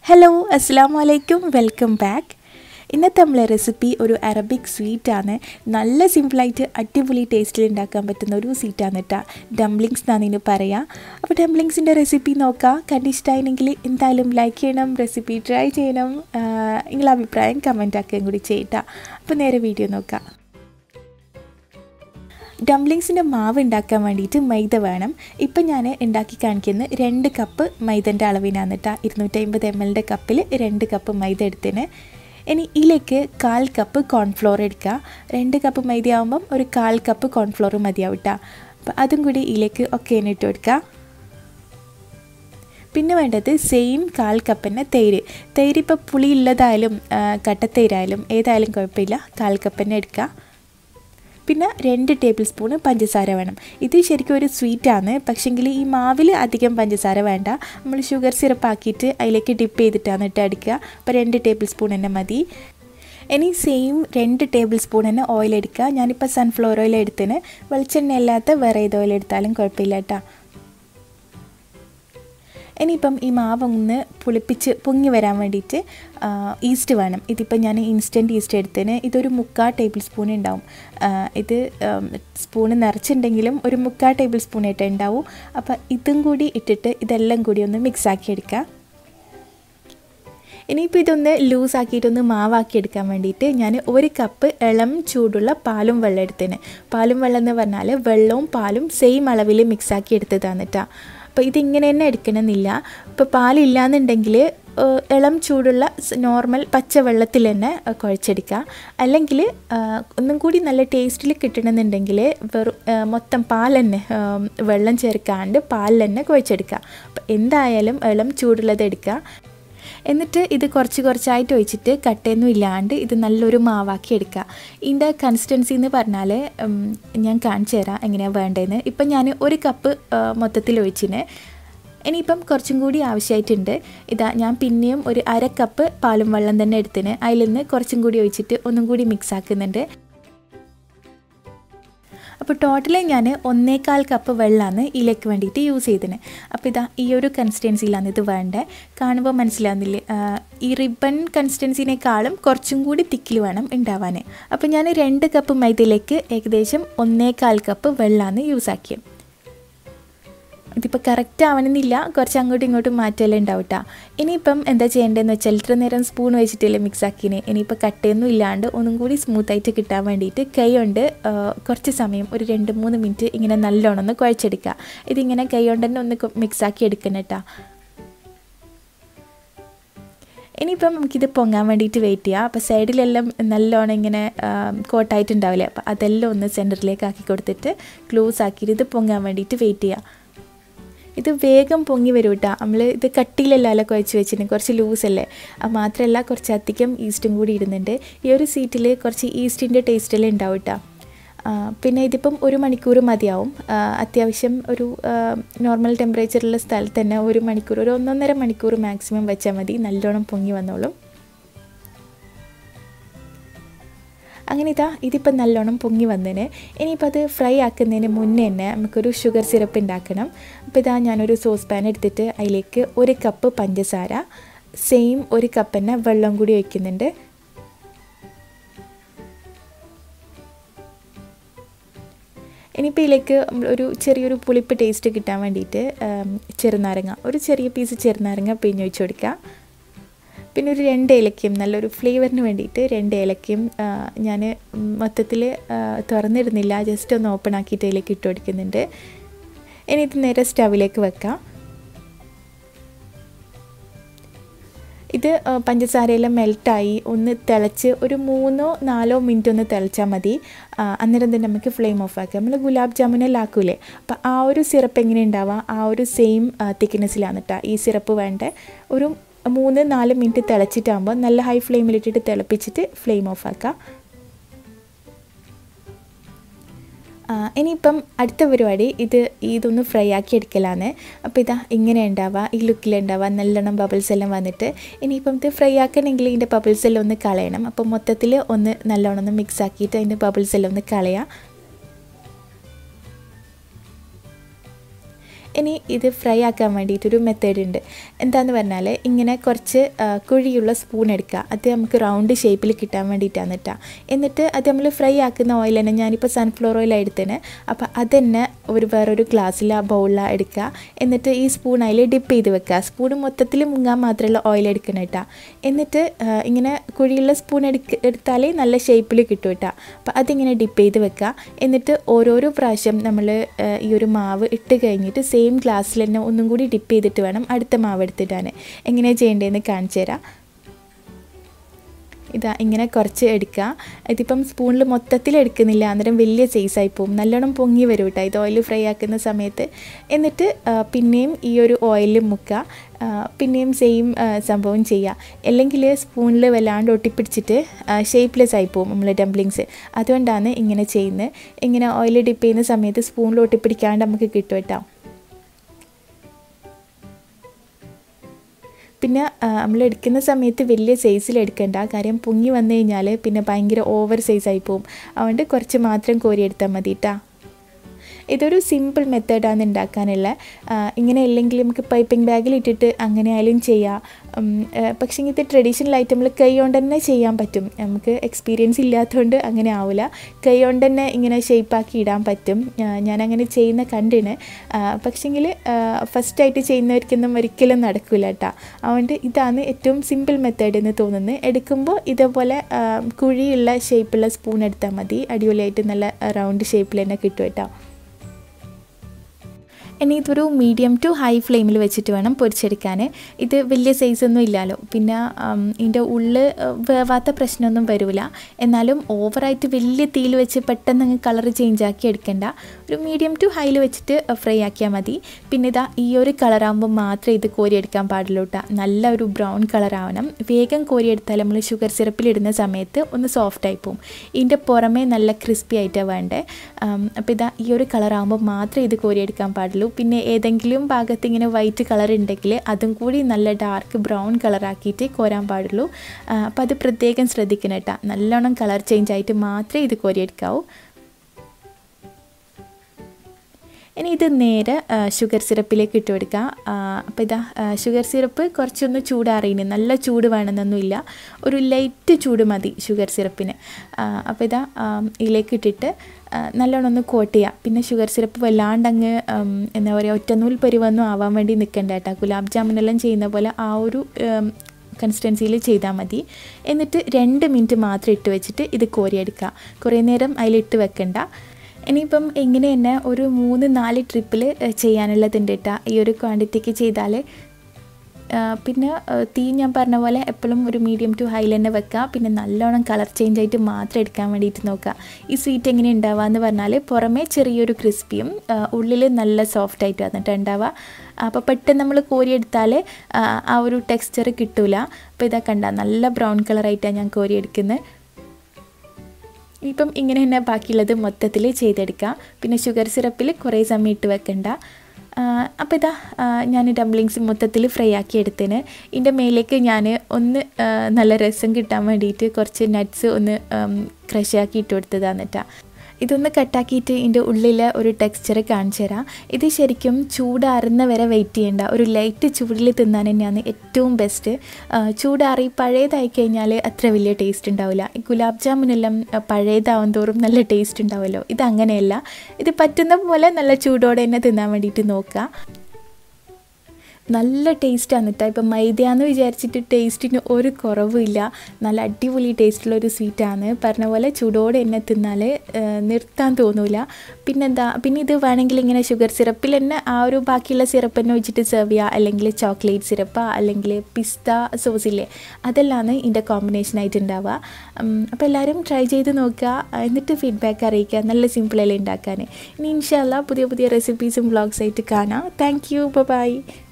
hello അസ്സാം വലൈക്കും welcome back ഇന്നത്തെ നമ്മളെ റെസിപ്പി ഒരു അറബിക് സ്വീറ്റാണ് നല്ല സിമ്പിളായിട്ട് അടിപൊളി ടേസ്റ്റിൽ ഉണ്ടാക്കാൻ പറ്റുന്ന ഒരു സ്വീറ്റാണ് കേട്ടോ ഡംപ്ലിങ്സ് എന്നാണ് ഇതിന് പറയുക അപ്പോൾ ഡംപ്ലിങ്സിൻ്റെ റെസിപ്പി നോക്കാം കണ്ടിഷ്ടമായിരുന്നെങ്കിൽ എന്തായാലും ലൈക്ക് ചെയ്യണം റെസിപ്പി ട്രൈ ചെയ്യണം നിങ്ങളെ അഭിപ്രായം കമൻ്റ് ആക്കുകയും കൂടി ചെയ്യട്ടോ അപ്പോൾ നേരെ വീഡിയോ നോക്കാം ഡംപ്ലിങ്സിൻ്റെ മാവ് ഉണ്ടാക്കാൻ വേണ്ടിയിട്ട് മൈദ വേണം ഇപ്പം ഞാൻ ഉണ്ടാക്കി കാണിക്കുന്ന രണ്ട് കപ്പ് മൈദൻ്റെ അളവിനാണ് കേട്ടോ ഇരുന്നൂറ്റമ്പത് എം എല്ലിൻ്റെ കപ്പിൽ രണ്ട് കപ്പ് മൈദ എടുത്തിന് ഇനി ഇതിലേക്ക് കാൽ കപ്പ് കോൺഫ്ലോർ എടുക്കുക രണ്ട് കപ്പ് മൈദ ആകുമ്പം ഒരു കാൽ കപ്പ് കോൺഫ്ലോർ മതിയാവും കേട്ടോ അപ്പം അതും കൂടി ഇതിലേക്ക് ഒക്കെ ഇട്ട് കൊടുക്കുക പിന്നെ വേണ്ടത് സെയിം കാൽ കപ്പിന് തൈര് തൈര് ഇപ്പോൾ പുളി ഉള്ളതായാലും കട്ടത്തൈരായാലും ഏതായാലും കുഴപ്പമില്ല കാൽ കപ്പിന് എടുക്കുക പിന്നെ രണ്ട് ടേബിൾ സ്പൂണ് പഞ്ചസാര വേണം ഇത് ശരിക്കും ഒരു സ്വീറ്റാണ് പക്ഷെങ്കിൽ ഈ മാവിൽ അധികം പഞ്ചസാര വേണ്ട നമ്മൾ ഷുഗർ സിറപ്പ് ആക്കിയിട്ട് അതിലേക്ക് ഡിപ്പ് ചെയ്തിട്ടാണ് ഇട്ട് അടിക്കുക അപ്പോൾ രണ്ട് ടേബിൾ സ്പൂൺ തന്നെ മതി ഇനി സെയിം രണ്ട് ടേബിൾ സ്പൂൺ തന്നെ ഓയിൽ എടുക്കുക ഞാനിപ്പോൾ സൺഫ്ലവർ ഓയിൽ എടുത്തിന് വെളിച്ചെണ്ണ അല്ലാത്ത വേറെ ഏത് ഓയിൽ എടുത്താലും കുഴപ്പമില്ല കേട്ടോ ഇനിയിപ്പം ഈ മാവ് ഒന്ന് പുളിപ്പിച്ച് പൊങ്ങി വരാൻ വേണ്ടിയിട്ട് ഈസ്റ്റ് വേണം ഇതിപ്പം ഞാൻ ഇൻസ്റ്റൻറ്റ് ഈസ്റ്റ് എടുത്തതിന് ഇതൊരു മുക്കാൽ ടേബിൾ സ്പൂൺ ഉണ്ടാവും ഇത് സ്പൂണ് നിറച്ചിട്ടുണ്ടെങ്കിലും ഒരു മുക്കാൽ ടേബിൾ സ്പൂൺ ആയിട്ട് ഉണ്ടാവും അപ്പോൾ ഇതും കൂടി ഇട്ടിട്ട് ഇതെല്ലാം കൂടി ഒന്ന് മിക്സ് ആക്കി എടുക്കാം ഇനിയിപ്പോൾ ഇതൊന്ന് ലൂസ് ആക്കിയിട്ടൊന്ന് മാവാക്കി എടുക്കാൻ വേണ്ടിയിട്ട് ഞാൻ ഒരു കപ്പ് ഇളം ചൂടുള്ള പാലും വെള്ളം എടുത്തതിന് പാലും വെള്ളം എന്ന് പറഞ്ഞാൽ വെള്ളവും പാലും സെയിം അളവിൽ മിക്സാക്കി എടുത്തതാണ് കേട്ടോ അപ്പോൾ ഇതിങ്ങനെ തന്നെ എടുക്കണമെന്നില്ല ഇപ്പോൾ പാലില്ലാന്നുണ്ടെങ്കിൽ ഇളം ചൂടുള്ള നോർമൽ പച്ച വെള്ളത്തിൽ തന്നെ കുഴച്ചെടുക്കുക അല്ലെങ്കിൽ ഒന്നും കൂടി നല്ല ടേസ്റ്റിൽ കിട്ടണമെന്നുണ്ടെങ്കിൽ വെറും മൊത്തം പാൽ തന്നെ വെള്ളം ചേർക്കാണ്ട് പാലിൽ തന്നെ കുഴച്ചെടുക്കുക അപ്പോൾ എന്തായാലും ഇളം ചൂടുള്ളത് എടുക്കുക എന്നിട്ട് ഇത് കുറച്ച് കുറച്ചായിട്ട് ഒഴിച്ചിട്ട് കട്ടയൊന്നും ഇല്ലാണ്ട് ഇത് നല്ലൊരു മാവാക്കി എടുക്കുക ഇതിൻ്റെ കൺസിസ്റ്റൻസി എന്ന് പറഞ്ഞാൽ ഞാൻ കാണിച്ചു തരാം എങ്ങനെയാണ് വേണ്ടതെന്ന് ഇപ്പം ഞാൻ ഒരു കപ്പ് മൊത്തത്തിൽ ഒഴിച്ചിന് ഇനിയിപ്പം കുറച്ചും കൂടി ആവശ്യമായിട്ടുണ്ട് ഇതാ ഞാൻ പിന്നെയും ഒരു അര കപ്പ് പാലും വെള്ളം തന്നെ എടുത്തിന് അതിൽ നിന്ന് കുറച്ചും കൂടി ഒഴിച്ചിട്ട് ഒന്നും കൂടി മിക്സ് ആക്കുന്നുണ്ട് അപ്പോൾ ടോട്ടലി ഞാൻ ഒന്നേകാൽ കപ്പ് വെള്ളമാണ് ഇതിലേക്ക് വേണ്ടിയിട്ട് യൂസ് ചെയ്തത് അപ്പോൾ ഇതാ ഈ ഒരു കൺസിസ്റ്റൻസിയിലാണ് ഇത് വേണ്ടത് കാണുമ്പോൾ മനസ്സിലാവുന്നില്ലേ ഈ റിബൺ കൺസിസ്റ്റൻസിനേക്കാളും കുറച്ചും കൂടി തിക്കിൽ വേണം ഉണ്ടാവാൻ അപ്പോൾ ഞാൻ രണ്ട് കപ്പ് മൈദയിലേക്ക് ഏകദേശം ഒന്നേകാൽ കപ്പ് വെള്ളമാണ് യൂസ് ആക്കിയത് ഇതിപ്പോൾ കറക്റ്റ് ആവണമെന്നില്ല കുറച്ച് അങ്ങോട്ടും ഇങ്ങോട്ടും മാറ്റമെല്ലാം ഉണ്ടാവും കേട്ടോ ഇനിയിപ്പം എന്താ ചെയ്യേണ്ടതെന്ന് വെച്ചാൽ ഇത്ര നേരം സ്പൂൺ വെച്ചിട്ടല്ലേ മിക്സ് ആക്കിനെ ഇനിയിപ്പോൾ കട്ടയൊന്നും ഇല്ലാണ്ട് ഒന്നും കൂടി സ്മൂത്തായിട്ട് കിട്ടാൻ വേണ്ടിയിട്ട് കൈ കൊണ്ട് കുറച്ച് സമയം ഒരു രണ്ട് മൂന്ന് മിനിറ്റ് ഇങ്ങനെ നല്ലോണം ഒന്ന് കുഴച്ചെടുക്കുക ഇതിങ്ങനെ കൈ കൊണ്ട് തന്നെ ഒന്ന് മിക്സ് ആക്കി എടുക്കണം കേട്ടോ ഇനിയിപ്പം നമുക്കിത് പൊങ്ങാൻ വേണ്ടിയിട്ട് വെയിറ്റ് ചെയ്യാം അപ്പോൾ സൈഡിലെല്ലാം നല്ലോണം ഇങ്ങനെ കോട്ടായിട്ടുണ്ടാവില്ലേ അപ്പോൾ അതെല്ലാം ഒന്ന് സെൻറ്ററിലേക്ക് ആക്കി കൊടുത്തിട്ട് ക്ലോസ് ആക്കിയിട്ട് ഇത് പൊങ്ങാൻ വേണ്ടിയിട്ട് വെയിറ്റ് ചെയ്യാം ഇത് വേഗം പൊങ്ങി വരും കേട്ടോ നമ്മൾ ഇത് കട്ടിയിലല്ല കുഴച്ച് വെച്ചിട്ട് കുറച്ച് ലൂസല്ലേ മാത്രമല്ല കുറച്ച് അധികം ഈസ്റ്റും കൂടി ഇടുന്നുണ്ട് ഈ ഒരു സീറ്റിൽ കുറച്ച് ഈസ്റ്റിൻ്റെ ടേസ്റ്റെല്ലാം ഉണ്ടാവും കേട്ടോ പിന്നെ ഇതിപ്പം ഒരു മണിക്കൂർ മതിയാവും അത്യാവശ്യം ഒരു നോർമൽ ടെമ്പറേച്ചറുള്ള സ്ഥലത്ത് തന്നെ ഒരു മണിക്കൂർ ഒരു ഒന്നൊന്നര മണിക്കൂർ മാക്സിമം വെച്ചാൽ മതി നല്ലോണം പൊങ്ങി വന്നോളും അങ്ങനെ ഇതാ ഇതിപ്പോൾ നല്ലോണം പൊങ്ങി വന്നതിന് ഇനിയിപ്പോൾ അത് ഫ്രൈ ആക്കുന്നതിന് മുന്നേ തന്നെ നമുക്കൊരു ഷുഗർ സിറപ്പ് ഉണ്ടാക്കണം അപ്പോൾ ഇതാ ഞാനൊരു സോസ് പാൻ എടുത്തിട്ട് അതിലേക്ക് ഒരു കപ്പ് പഞ്ചസാര സെയിം ഒരു കപ്പ് തന്നെ വെള്ളം കൂടി ഒഴിക്കുന്നുണ്ട് ഇനിയിപ്പോൾ ഇതിലേക്ക് ഒരു ചെറിയൊരു പുളിപ്പ് ടേസ്റ്റ് കിട്ടാൻ വേണ്ടിയിട്ട് ചെറുനാരങ്ങ ഒരു ചെറിയ പീസ് ചെറുനാരങ്ങ പിഴിഞ്ഞൊഴിച്ച് കൊടുക്കുക പിന്നെ ഒരു രണ്ട് ഏലക്കയും നല്ലൊരു ഫ്ലേവറിന് വേണ്ടിയിട്ട് രണ്ട് ഏലക്കയും ഞാൻ മൊത്തത്തിൽ തുറന്നിടുന്നില്ല ജസ്റ്റ് ഒന്ന് ഓപ്പൺ ആക്കിയിട്ട് അതിലേക്ക് ഇട്ട് കൊടുക്കുന്നുണ്ട് ഇനി ഇത് നേരെ സ്റ്റവിലേക്ക് വെക്കാം ഇത് പഞ്ചസാരയെല്ലാം മെൽട്ടായി ഒന്ന് തിളച്ച് ഒരു മൂന്നോ നാലോ മിനിറ്റ് ഒന്ന് തിളച്ചാൽ മതി അന്നേരം തന്നെ നമുക്ക് ഫ്ലെയിം ഓഫ് ആക്കാം നമ്മൾ ഗുലാബ് ജാമുനെല്ലാം ആക്കൂലേ അപ്പോൾ ആ ഒരു സിറപ്പ് എങ്ങനെ ഉണ്ടാവുക ആ ഒരു സെയിം തിക്നെസ്സിലാണ് കേട്ടോ ഈ സിറപ്പ് വേണ്ട ഒരു മൂന്ന് നാല് മിനിറ്റ് തിളച്ചിട്ടാകുമ്പോൾ നല്ല ഹൈ ഫ്ലെയിമിലിട്ടിട്ട് തിളപ്പിച്ചിട്ട് ഫ്ലെയിം ഓഫ് ആക്കാം ഇനിയിപ്പം അടുത്ത പരിപാടി ഇത് ഇതൊന്ന് ഫ്രൈ ആക്കി എടുക്കലാണ് അപ്പോൾ ഇതാ ഇങ്ങനെ ഉണ്ടാവുക ഈ ലുക്കിലുണ്ടാവുക നല്ലോണം ബബിൾസ് എല്ലാം വന്നിട്ട് ഇനിയിപ്പം ഇത് ഫ്രൈ ആക്കണമെങ്കിൽ ഇതിൻ്റെ ബബിൾസ് എല്ലാം ഒന്ന് കളയണം അപ്പോൾ മൊത്തത്തിൽ ഒന്ന് നല്ലോണം ഒന്ന് മിക്സ് ആക്കിയിട്ട് അതിൻ്റെ ബബിൾസ് എല്ലാം ഒന്ന് കളയാം ഇനി ഇത് ഫ്രൈ ആക്കാൻ വേണ്ടിയിട്ടൊരു മെത്തേഡ് ഉണ്ട് എന്താന്ന് പറഞ്ഞാൽ ഇങ്ങനെ കുറച്ച് ആ, കുഴിയുള്ള സ്പൂൺ എടുക്കുക അത് നമുക്ക് റൗണ്ട് ഷേപ്പിൽ കിട്ടാൻ വേണ്ടിയിട്ടാണ് കേട്ടോ എന്നിട്ട് അത് നമ്മൾ ഫ്രൈ ആക്കുന്ന ഓയിൽ തന്നെ ഞാനിപ്പോൾ സൺഫ്ലവർ ഓയിൽ എടുത്തേന് അപ്പോൾ അതന്നെ ഒരു വേറൊരു ഗ്ലാസ്സിൽ ആ ബൗളിലാണ് എടുക്കുക എന്നിട്ട് ഈ സ്പൂൺ അതിൽ ഡിപ്പ് ചെയ്ത് വെക്കുക സ്പൂൺ മൊത്തത്തിൽ മുങ്ങാൻ മാത്രമുള്ള ഓയിൽ എടുക്കണം കേട്ടോ എന്നിട്ട് ആ, ഇങ്ങനെ കുഴിയുള്ള സ്പൂൺ എടുക്ക എടുത്താലേ നല്ല ഷേപ്പിൽ കിട്ടും കേട്ടോ അപ്പോൾ അതിങ്ങനെ ഡിപ്പ് ചെയ്ത് വെക്കുക എന്നിട്ട് ഓരോരോ പ്രാവശ്യം നമ്മൾ ഈ ഒരു മാവ് ഇട്ട് കഴിഞ്ഞിട്ട് സെയിം ഗ്ലാസ്സിൽ തന്നെ ഒന്നും കൂടി ഡിപ്പ് ചെയ്തിട്ട് വേണം അടുത്ത മാവ് എടുത്തിടാൻ എങ്ങനെയാണ് ചെയ്യേണ്ടതെന്ന് കാണിച്ചു തരാം ഇതാ ഇങ്ങനെ കുറച്ച് എടുക്കുക ഇതിപ്പം സ്പൂണിൽ മൊത്തത്തിൽ എടുക്കുന്നില്ല അന്നേരം വലിയ സൈസായി പോകും നല്ലോണം പൊങ്ങി വരും കേട്ടോ ഇത് ഓയിൽ ഫ്രൈ ആക്കുന്ന സമയത്ത് എന്നിട്ട് ആ, പിന്നെയും ഈ ഒരു ഓയിലിൽ മുക്കുക ആ, പിന്നെയും സെയിം സംഭവം ചെയ്യുക അല്ലെങ്കിൽ സ്പൂണിൽ വല്ലാണ്ട് ഒട്ടിപ്പിടിച്ചിട്ട് ഷേപ്പ്ലെസ് ആയി പോകും നമ്മൾ ഡംപ്ലിങ്സ് അതുകൊണ്ടാണ് ഇങ്ങനെ ചെയ്യുന്നത് ഇങ്ങനെ ഓയിൽ ഡിപ്പ് ചെയ്യുന്ന സമയത്ത് സ്പൂണിൽ ഒട്ടിപ്പിടിക്കാണ്ട് നമുക്ക് കിട്ടും കേട്ടോ പിന്നെ നമ്മൾ എടുക്കുന്ന സമയത്ത് വലിയ സൈസിൽ എടുക്കണ്ട കാര്യം പൊങ്ങി വന്നു കഴിഞ്ഞാൽ പിന്നെ ഭയങ്കര ഓവർ സൈസായി പോകും അതുകൊണ്ട് കുറച്ച് മാത്രം കോരിയെടുത്താൽ മതി കേട്ടോ ഇതൊരു സിമ്പിൾ മെത്തേഡാണ് ഉണ്ടാക്കാനുള്ള ആ, ഇങ്ങനെ അല്ലെങ്കിൽ നമുക്ക് പൈപ്പിംഗ് ബാഗിൽ ഇട്ടിട്ട് അങ്ങനെ ആയാലും ചെയ്യാം ഉം, ആ, പക്ഷേ ഇത് ട്രഡീഷണൽ ആയിട്ട് നമ്മൾ കൈ കൊണ്ട് തന്നെ ചെയ്യാൻ പറ്റും നമുക്ക് എക്സ്പീരിയൻസ് ഇല്ലാത്തതുകൊണ്ട് അങ്ങനെ ആവില്ല കൈ കൊണ്ട് തന്നെ ഇങ്ങനെ ഷേപ്പാക്കി ഇടാൻ പറ്റും ആ, ഞാൻ അങ്ങനെ ചെയ്യുന്ന കണ്ടിന് പക്ഷേങ്കിൽ ഫസ്റ്റായിട്ട് ചെയ്യുന്നവർക്കൊന്നും ഒരിക്കലും നടക്കില്ല കേട്ടോ അതുകൊണ്ട് ഇതാണ് ഏറ്റവും സിമ്പിൾ മെത്തേഡ് എന്ന് തോന്നുന്നത് എടുക്കുമ്പോൾ ഇതേപോലെ ആ, കുഴിയുള്ള ഷേപ്പുള്ള സ്പൂൺ എടുത്താൽ മതി അടിപൊളിയായിട്ട് നല്ല റൗണ്ട് ഷേപ്പിൽ തന്നെ കിട്ടും കേട്ടോ ഇനി ഇതൊരു മീഡിയം ടു ഹൈ ഫ്ലെയിമിൽ വെച്ചിട്ട് വേണം പൊരിച്ചെടുക്കാൻ ഇത് വലിയ സൈസൊന്നും ഇല്ലല്ലോ പിന്നെ ഉം, ഇതിൻ്റെ ഉള്ളിൽ വേവാത്ത പ്രശ്നമൊന്നും വരില്ല എന്നാലും ഓവറായിട്ട് വലിയ തീയിൽ വെച്ച് പെട്ടെന്ന് അങ്ങ് കളർ ചേഞ്ച് ആക്കി എടുക്കണ്ട ഒരു മീഡിയം ടു ഹൈയിൽ വെച്ചിട്ട് ഫ്രൈ ആക്കിയാൽ മതി പിന്നെ ഇതാ ഈ ഒരു കളറാകുമ്പോൾ മാത്രമേ ഇത് കോരിയെടുക്കാൻ പാടുള്ളൂ കേട്ടോ നല്ല ഒരു ബ്രൗൺ കളർ ആവണം വേഗം കോരിയെടുത്താൽ നമ്മൾ ഷുഗർ സിറപ്പിലിടുന്ന സമയത്ത് ഒന്ന് സോഫ്റ്റ് ആയി പോകും ഇതിൻ്റെ പുറമേ നല്ല ക്രിസ്പി ആയിട്ടാണ് വേണ്ടേ അപ്പോൾ ഇതാ ഈ ഒരു കളറാകുമ്പോൾ മാത്രമേ ഇത് കോരിയെടുക്കാൻ പാടുള്ളൂ പിന്നെ ഏതെങ്കിലും ഭാഗത്ത് ഇങ്ങനെ വൈറ്റ് കളർ ഉണ്ടെങ്കിൽ അതും കൂടി നല്ല ഡാർക്ക് ബ്രൗൺ കളറാക്കിയിട്ട് കോരാൻ പാടുള്ളൂ അപ്പോൾ അത് പ്രത്യേകം ശ്രദ്ധിക്കണം കേട്ടോ നല്ലോണം കളർ ചേഞ്ച് ആയിട്ട് മാത്രമേ ഇത് കോരിയെടുക്കാവൂ ഇനി ഇത് നേരെ ആ, ഷുഗർ സിറപ്പിലേക്ക് ഇട്ട് കൊടുക്കുക അപ്പോൾ ഇതാ ആ, ഷുഗർ സിറപ്പ് കുറച്ചൊന്ന് ചൂടാറിയിന് നല്ല ചൂട് വേണമെന്നൊന്നുമില്ല ഒരു ലൈറ്റ് ചൂട് മതി ഷുഗർ സിറപ്പിന് അപ്പോൾ ഇതാ ആ, ഇതിലേക്ക് ഇട്ടിട്ട് ആ, നല്ലോണം ഒന്ന് കോട്ട് ചെയ്യുക പിന്നെ ഷുഗർ സിറപ്പ് വല്ലാണ്ട് അങ്ങ് ഉം, എന്താ പറയുക ഒറ്റനൂൽ പരിവൊന്നും ആവാൻ വേണ്ടി നിൽക്കണ്ട കേട്ടോ ഗുലാബ് ജാമുനെല്ലാം ചെയ്യുന്ന പോലെ ആ ഒരു ഉം, കൺസിസ്റ്റൻസിയിൽ ചെയ്താൽ മതി എന്നിട്ട് രണ്ട് മിനിറ്റ് മാത്രം ഇട്ട് വെച്ചിട്ട് ഇത് കോരിയെടുക്കുക കുറേ നേരം അതിലിട്ട് വെക്കണ്ട ഇനിയിപ്പം എങ്ങനെ തന്നെ ഒരു മൂന്ന് നാല് ട്രിപ്പിൽ ചെയ്യാനുള്ളതുണ്ട് കേട്ടോ ഈ ഒരു ക്വാണ്ടിറ്റിക്ക് ചെയ്താൽ ആ, പിന്നെ ആ, തീ ഞാൻ പറഞ്ഞ പോലെ എപ്പോഴും ഒരു മീഡിയം ടു ഹൈയിൽ തന്നെ വെക്കുക പിന്നെ നല്ലോണം കളർ ചേഞ്ച് ആയിട്ട് മാത്രം എടുക്കാൻ വേണ്ടിയിട്ട് നോക്കുക ഈ സ്വീറ്റ് എങ്ങനെ ഉണ്ടാവുക എന്ന് പറഞ്ഞാൽ പുറമേ ചെറിയൊരു ക്രിസ്പിയും ഉള്ളിൽ നല്ല സോഫ്റ്റ് ആയിട്ട് വന്നിട്ട് ഉണ്ടാവുക അപ്പോൾ പെട്ടെന്ന് നമ്മൾ കോരിയെടുത്താൽ ആ, ആ ഒരു ടെക്സ്ചർ കിട്ടൂല അപ്പോൾ ഇതാ കണ്ട നല്ല ബ്രൗൺ കളറായിട്ടാണ് ഞാൻ കോരിയെടുക്കുന്നത് ഇപ്പം ഇങ്ങനെ തന്നെ ബാക്കിയുള്ളത് മൊത്തത്തിൽ ചെയ്തെടുക്കാം പിന്നെ ഷുഗർ സിറപ്പിൽ കുറേ സമയം ഇട്ട് വെക്കണ്ട അപ്പോൾ ഇതാ ആ, ഞാൻ ഡംപ്ലിങ്സ് മൊത്തത്തിൽ ഫ്രൈ ആക്കി എടുത്തതിന് ഇതിൻ്റെ മേലേക്ക് ഞാൻ ഒന്ന് ആ, നല്ല രസം കിട്ടാൻ വേണ്ടിയിട്ട് കുറച്ച് നട്ട്സ് ഒന്ന് ക്രഷ് ആക്കി ഇട്ട് കൊടുത്തതാണ് കേട്ടോ ഇതൊന്ന് കട്ടാക്കിയിട്ട് ഇതിൻ്റെ ഉള്ളിലെ ഒരു ടെക്സ്ചർ കാണിച്ചു തരാം ഇത് ശരിക്കും ചൂടാറുന്ന വരെ വെയിറ്റ് ചെയ്യേണ്ട ഒരു ലൈറ്റ് ചൂടിൽ തിന്നാൻ തന്നെയാണ് ഏറ്റവും ബെസ്റ്റ് ചൂടാറി പഴയതായി കഴിഞ്ഞാൽ അത്ര വലിയ ടേസ്റ്റ് ഉണ്ടാവില്ല ഈ ഗുലാബ് ജാമുനെല്ലാം ആ, പഴയതാവും തോറും നല്ല ടേസ്റ്റ് ഉണ്ടാവുമല്ലോ ഇത് അങ്ങനെയല്ല ഇത് പറ്റുന്ന പോലെ നല്ല ചൂടോടെ തന്നെ തിന്നാൻ വേണ്ടിയിട്ട് നോക്കുക നല്ല ടേസ്റ്റാണ് കേട്ടോ ഇപ്പം മൈദയാന്ന് വിചാരിച്ചിട്ട് ടേസ്റ്റിന് ഒരു കുറവുമില്ല നല്ല അടിപൊളി ടേസ്റ്റുള്ള ഒരു സ്വീറ്റാണ് പറഞ്ഞ പോലെ ചൂടോടെ എന്നെ തിന്നാൽ നിർത്താൻ തോന്നൂല പിന്നെന്താ പിന്നെ ഇത് വേണമെങ്കിൽ ഇങ്ങനെ ഷുഗർ സിറപ്പിൽ തന്നെ ആ ഒരു ബാക്കിയുള്ള സിറപ്പ് തന്നെ വെച്ചിട്ട് സെർവ് ചെയ്യുക അല്ലെങ്കിൽ ചോക്ലേറ്റ് സിറപ്പ് അല്ലെങ്കിൽ പിസ്ത സോസില്ലേ അതെല്ലാമാണ് ഇതിൻ്റെ കോമ്പിനേഷനായിട്ട് ഉണ്ടാവുക അപ്പോൾ എല്ലാവരും ട്രൈ ചെയ്ത് നോക്കുക എന്നിട്ട് ഫീഡ്ബാക്ക് അറിയിക്കുക നല്ല സിമ്പിളല്ലേ ഉണ്ടാക്കാൻ ഇനി ഇൻഷാല്ല പുതിയ പുതിയ റെസിപ്പീസും വ്ളോഗ്സ് ആയിട്ട് കാണാം താങ്ക് യു ബൈ